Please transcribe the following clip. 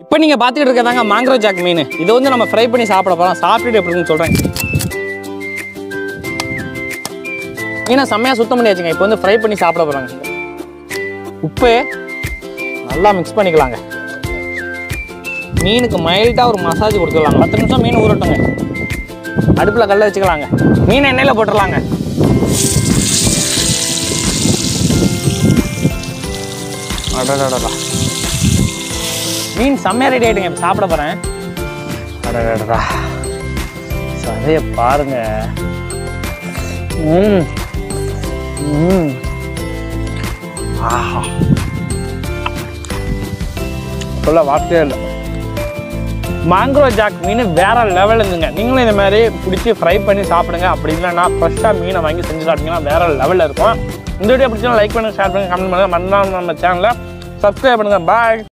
இப்போ நீங்கள் பார்த்துக்கிட்டு இருக்கிறதாங்க மாங்க்ரோ ஜாக் மீன் இதை வந்து நம்ம ஃப்ரை பண்ணி சாப்பிட போகிறோம் சாப்பிட்டுட்டு எப்படின்னு சொல்கிறேன் மீனை செம்மையாக சுத்தம் பண்ணியாச்சுங்க இப்போ வந்து ஃப்ரை பண்ணி சாப்பிட போகிறாங்க உப்பு நல்லா மிக்ஸ் பண்ணிக்கலாங்க மீனுக்கு மைல்டாக ஒரு மசாஜ் கொடுத்துடலாங்க பத்து நிமிஷம் மீன் ஊறட்டுங்க அடுப்பில் கல்ல வச்சுக்கலாங்க மீன் எண்ணெயில் போட்டுடலாங்க அடடடடா மீன் செம்மையாக ரெடி ஆகிடுங்க இப்போ சாப்பிட போகிறேன் அடடடா சதைய பாருங்க ம் ம் ஆஹா சொல்ல வார்த்தையே இல்லை மாங்க்ரோ ஜாக் மீன் வேற லெவல் இருந்துங்க நீங்களும் இந்த மாதிரி பிடிச்சி ஃப்ரை பண்ணி சாப்பிடுங்க அப்படி இல்லைன்னா ஃப்ரெஷ்ஷாக மீனை வாங்கி செஞ்சு சாப்பிட்டீங்கன்னா வேற லெவலில் இருக்கும் இந்த வீடியோ பிடிச்சா லைக் பண்ணுங்க ஷேர் பண்ணுங்க கமெண்ட் பண்ணுங்க மறந்தாம நம்ம சேனலை சப்ஸ்கிரைப் பண்ணுங்க பாய்